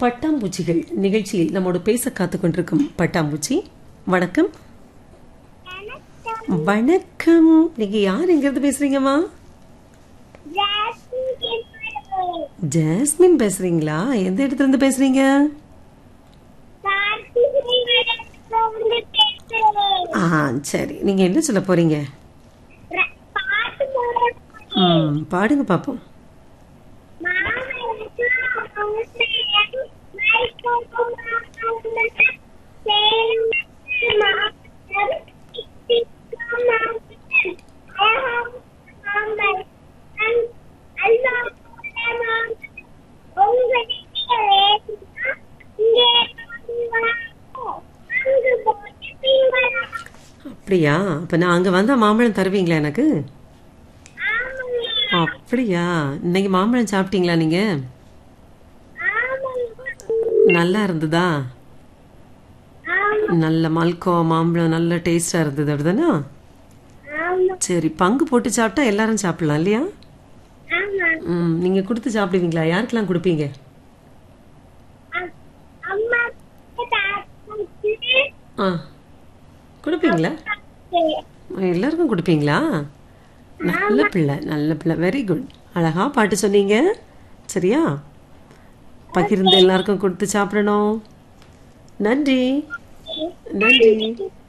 பட்டாம்பூச்சிகள் நிகழ்ச்சியில் நம்மோடு பேச காத்து கொண்டிருக்கும் பட்டாம்பூச்சி வணக்கம் வணக்கம் நீங்க யார் எங்க இருந்து பேசுறீங்கம்மா ஜாஸ்மின் பேசுறீங்களா எந்த இடத்துல இருந்து பேசுறீங்க ஆ சரி நீங்க என்ன சொல்ல போறீங்க ம் பாடுங்க பாப்போம் அப்படியா அப்ப நான் அங்க வந்தா மாம்பழம் தருவீங்களா எனக்கு அப்படியா இன்னைக்கு மாம்பழம் சாப்பிட்டீங்களா நீங்க நல்லா இருந்ததா நல்ல மல்கோ மாம்பழம் நல்ல டேஸ்டா இருந்தது அப்படிதானே சரி பங்கு போட்டு சாப்பிட்டா எல்லாரும் சாப்பிடலாம் இல்லையா ம் நீங்க கொடுத்து சாப்பிடுவீங்களா யாருக்கெல்லாம் கொடுப்பீங்க ஆ கொடுப்பீங்களா எல்லாருக்கும் கொடுப்பீங்களா நல்ல பிள்ளை நல்ல பிள்ளை வெரி குட் அழகா பாட்டு சொன்னீங்க சரியா பகிர்ந்து எல்லாருக்கும் கொடுத்து சாப்பிடணும் நன்றி நன்றி